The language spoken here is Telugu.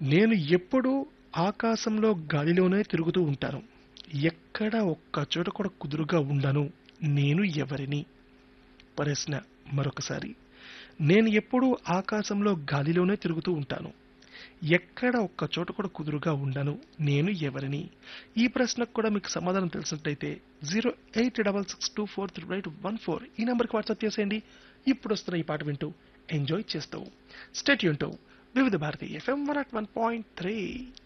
నేను ఎప్పుడూ ఆకాశంలో గాలిలోనే తిరుగుతూ ఉంటాను ఎక్కడ ఒక్క చోట కూడా కుదురుగా ఉండను నేను ఎవరిని ప్రశ్న మరొకసారి నేను ఎప్పుడూ ఆకాశంలో గాలిలోనే తిరుగుతూ ఉంటాను ఎక్కడ ఒక్క చోట కూడా కుదురుగా ఉండను నేను ఎవరిని ఈ ప్రశ్నకు కూడా మీకు సమాధానం తెలిసినట్టయితే zero eight double six two four three eight one four ఈ నెంబర్కి వాట్సాప్ చేసేయండి ఇప్పుడు వస్తున్న ఈ పాట వింటూ ఎంజాయ్ చేస్తూ stay tuned to Vividh Bharati FM one at one point three